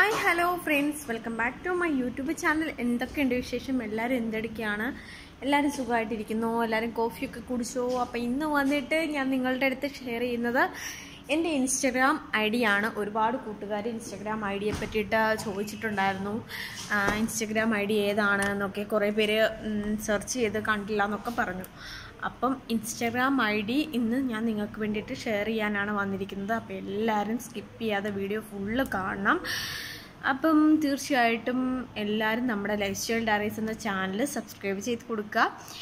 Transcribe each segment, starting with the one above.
hi hello friends welcome back to my YouTube channel എന്തൊക്കെയുണ്ട് വിശേഷം എല്ലാവരും എന്തെടുക്കുകയാണ് എല്ലാവരും സുഖമായിട്ടിരിക്കുന്നു എല്ലാവരും കോഫിയൊക്കെ കുടിച്ചോ അപ്പോൾ ഇന്ന് വന്നിട്ട് ഞാൻ നിങ്ങളുടെ അടുത്ത് ഷെയർ ചെയ്യുന്നത് എൻ്റെ ഇൻസ്റ്റഗ്രാം ഐ ഡി ആണ് ഒരുപാട് കൂട്ടുകാർ ഇൻസ്റ്റഗ്രാം ഐ ഡിയെ പറ്റിയിട്ട് ചോദിച്ചിട്ടുണ്ടായിരുന്നു ആ, ഇൻസ്റ്റഗ്രാം ഐ ഡി ഏതാണ് എന്നൊക്കെ കുറേ പേര് സെർച്ച് ചെയ്ത് കണ്ടില്ല എന്നൊക്കെ പറഞ്ഞു അപ്പം ഇൻസ്റ്റാഗ്രാം ഐ ഡി ഇന്ന് ഞാൻ നിങ്ങൾക്ക് വേണ്ടിയിട്ട് ഷെയർ ചെയ്യാനാണ് വന്നിരിക്കുന്നത് അപ്പോൾ എല്ലാവരും സ്കിപ്പ് ചെയ്യാതെ വീഡിയോ ഫുള്ള് കാണണം അപ്പം തീർച്ചയായിട്ടും എല്ലാവരും നമ്മുടെ ലൈഫ് സ്റ്റൈൽ ഡയറീസ് എന്ന ചാനൽ സബ്സ്ക്രൈബ് ചെയ്ത് കൊടുക്കുക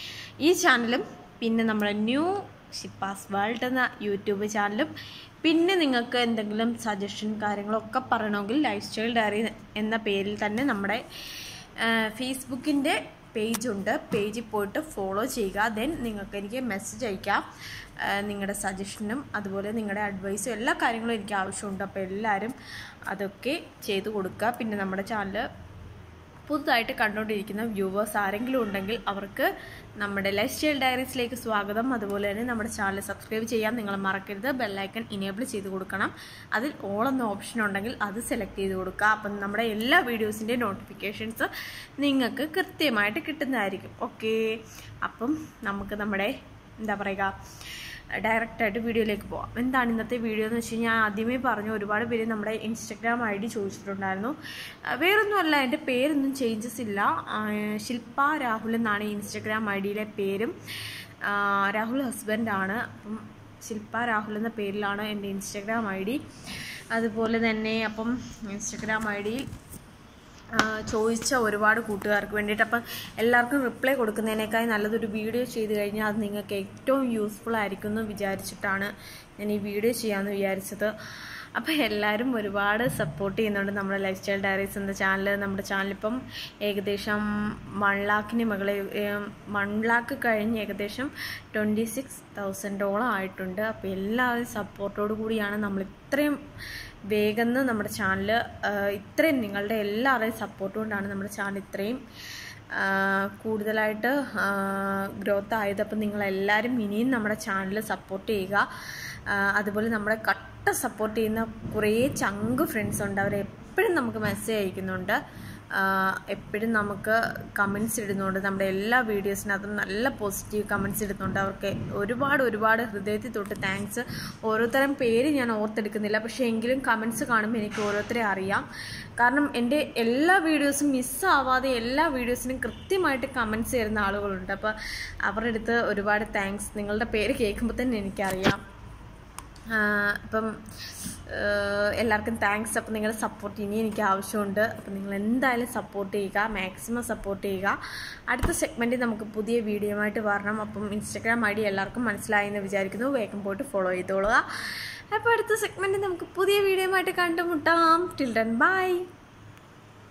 ഈ ചാനലും പിന്നെ നമ്മുടെ ന്യൂ ഷിപ്പാസ് വേൾഡ് എന്ന യൂട്യൂബ് ചാനലും പിന്നെ നിങ്ങൾക്ക് എന്തെങ്കിലും സജഷൻ കാര്യങ്ങളൊക്കെ പറയണമെങ്കിൽ ലൈഫ് സ്റ്റൈൽ ഡയറി എന്ന പേരിൽ തന്നെ നമ്മുടെ ഫേസ്ബുക്കിൻ്റെ പേജുണ്ട് പേജിൽ പോയിട്ട് ഫോളോ ചെയ്യുക ദെൻ നിങ്ങൾക്ക് എനിക്ക് മെസ്സേജ് അയക്കാം ആ, നിങ്ങളുടെ സജഷനും അതുപോലെ നിങ്ങളുടെ അഡ്വൈസും എല്ലാ കാര്യങ്ങളും എനിക്ക് ആവശ്യമുണ്ട് അപ്പോൾ എല്ലാവരും അതൊക്കെ ചെയ്തു കൊടുക്കുക പിന്നെ നമ്മുടെ ചാനൽ പുതുതായിട്ട് കണ്ടുകൊണ്ടിരിക്കുന്ന വ്യൂവേഴ്സ് ആരെങ്കിലും ഉണ്ടെങ്കിൽ അവർക്ക് നമ്മുടെ ലൈഫ് സ്റ്റൈൽ ഡയറീസിലേക്ക് സ്വാഗതം അതുപോലെ തന്നെ നമ്മുടെ ചാനൽ സബ്സ്ക്രൈബ് ചെയ്യാൻ നിങ്ങൾ മറക്കരുത് ബെല്ലൈക്കൺ ഇനേബിൾ ചെയ്ത് കൊടുക്കണം അതിൽ ഓൾ എന്ന ഓപ്ഷൻ ഉണ്ടെങ്കിൽ അത് സെലക്ട് ചെയ്ത് കൊടുക്കുക അപ്പം നമ്മുടെ എല്ലാ വീഡിയോസിൻ്റെയും നോട്ടിഫിക്കേഷൻസ് നിങ്ങൾക്ക് കൃത്യമായിട്ട് കിട്ടുന്നതായിരിക്കും ഓക്കെ അപ്പം നമുക്ക് നമ്മുടെ എന്താ പറയുക ഡയറക്റ്റായിട്ട് വീഡിയോയിലേക്ക് പോവാം എന്താണ് ഇന്നത്തെ വീഡിയോ എന്ന് വെച്ച് കഴിഞ്ഞാൽ ആദ്യമേ പറഞ്ഞു ഒരുപാട് പേര് നമ്മുടെ ഇൻസ്റ്റഗ്രാം ഐ ഡി ചോദിച്ചിട്ടുണ്ടായിരുന്നു ആ, വേറൊന്നുമല്ല എൻ്റെ പേരൊന്നും ചേഞ്ചസ് ഇല്ല ആ, ശില്പ രാഹുൽ എന്നാണ് ഇൻസ്റ്റഗ്രാം ഐ ഡിയിലെ പേരും ആ, രാഹുൽ ഹസ്ബൻഡാണ് അപ്പം ശില്പ രാഹുൽ എന്ന പേരിലാണ് എൻ്റെ ഇൻസ്റ്റഗ്രാം ഐ ഡി അതുപോലെ തന്നെ അപ്പം ഇൻസ്റ്റഗ്രാം ഐ ഡിയിൽ ആ, ചോദിച്ച ഒരുപാട് കൂട്ടുകാർക്ക് വേണ്ടിയിട്ട് അപ്പം എല്ലാവർക്കും റിപ്ലൈ കൊടുക്കുന്നതിനേക്കാൾ നല്ലതൊരു വീഡിയോ ചെയ്ത് കഴിഞ്ഞാൽ അത് നിങ്ങൾക്ക് ഏറ്റവും യൂസ്ഫുൾ ആയിരിക്കും എന്ന് വിചാരിച്ചിട്ടാണ് ഞാൻ ഈ വീഡിയോ ചെയ്യാമെന്ന് വിചാരിച്ചത് അപ്പോൾ എല്ലാവരും ഒരുപാട് സപ്പോർട്ട് ചെയ്യുന്നുണ്ട് നമ്മുടെ ലൈഫ് സ്റ്റൈൽ ഡയറീസ് എന്ന ചാനൽ നമ്മുടെ ചാനലിപ്പം ഏകദേശം വൺ ലാഖിന് മുകളിൽ വൺ ലാക്ക് കഴിഞ്ഞ് ഏകദേശം ട്വൻറ്റി സിക്സ് തൗസൻഡോളം ആയിട്ടുണ്ട് അപ്പോൾ എല്ലാവരും സപ്പോർട്ടോടു കൂടിയാണ് നമ്മൾ ഇത്രയും വേഗം നമ്മുടെ ചാനൽ ഇത്രയും നിങ്ങളുടെ എല്ലാവരുടെയും സപ്പോർട്ട് കൊണ്ടാണ് നമ്മുടെ ചാനൽ ഇത്രയും ആ, കൂടുതലായിട്ട് ഗ്രോത്ത് ആയത് അപ്പം നിങ്ങളെല്ലാവരും ഇനിയും നമ്മുടെ ചാനൽ സപ്പോർട്ട് ചെയ്യുക ആ, അതുപോലെ നമ്മുടെ കട്ട സപ്പോർട്ട് ചെയ്യുന്ന കുറേ ചങ്ക് ഫ്രണ്ട്സ് ഉണ്ട് അവർ എപ്പോഴും നമുക്ക് മെസ്സേജ് അയക്കുന്നുണ്ട് എപ്പോഴും നമുക്ക് കമൻസ് ഇടുന്നുണ്ട് നമ്മുടെ എല്ലാ വീഡിയോസിനകത്തും നല്ല പോസിറ്റീവ് കമൻസ് ഇടുന്നുണ്ട് അവർക്ക് ഒരുപാട് ഒരുപാട് ഹൃദയത്തിൽ തൊട്ട് താങ്ക്സ് ഓരോരുത്തരും പേര് ഞാൻ ഓർത്തെടുക്കുന്നില്ല പക്ഷേ എങ്കിലും കമൻസ് കാണുമ്പോൾ എനിക്ക് ഓരോരുത്തരെ അറിയാം കാരണം എൻ്റെ എല്ലാ വീഡിയോസും മിസ്സാവാതെ എല്ലാ വീഡിയോസിനും കൃത്യമായിട്ട് കമൻസ് തരുന്ന ആളുകളുണ്ട് അപ്പോൾ അവരുടെ അടുത്ത് ഒരുപാട് താങ്ക്സ് നിങ്ങളുടെ പേര് കേൾക്കുമ്പോൾ തന്നെ എനിക്കറിയാം ആഹ് അപ്പം ആഹ് എല്ലാവർക്കും താങ്ക്സ് അപ്പം നിങ്ങളുടെ സപ്പോർട്ട് ഇനി എനിക്ക് ആവശ്യമുണ്ട് അപ്പം നിങ്ങൾ എന്തായാലും സപ്പോർട്ട് ചെയ്യുക മാക്സിമം സപ്പോർട്ട് ചെയ്യുക അടുത്ത സെഗ്മെൻറ്റിൽ നമുക്ക് പുതിയ വീഡിയോ ആയിട്ട് വരണം അപ്പം ഇൻസ്റ്റാഗ്രാം ഐ ഡി എല്ലാവർക്കും മനസ്സിലായി എന്ന് വിചാരിക്കുന്നു വേഗം പോയിട്ട് ഫോളോ ചെയ്തോളുക അപ്പോൾ അടുത്ത സെഗ്മെൻറ്റിൽ നമുക്ക് പുതിയ വീഡിയോ ആയിട്ട് കണ്ടുമുട്ടാം ടിൽ ഡൺ ബൈ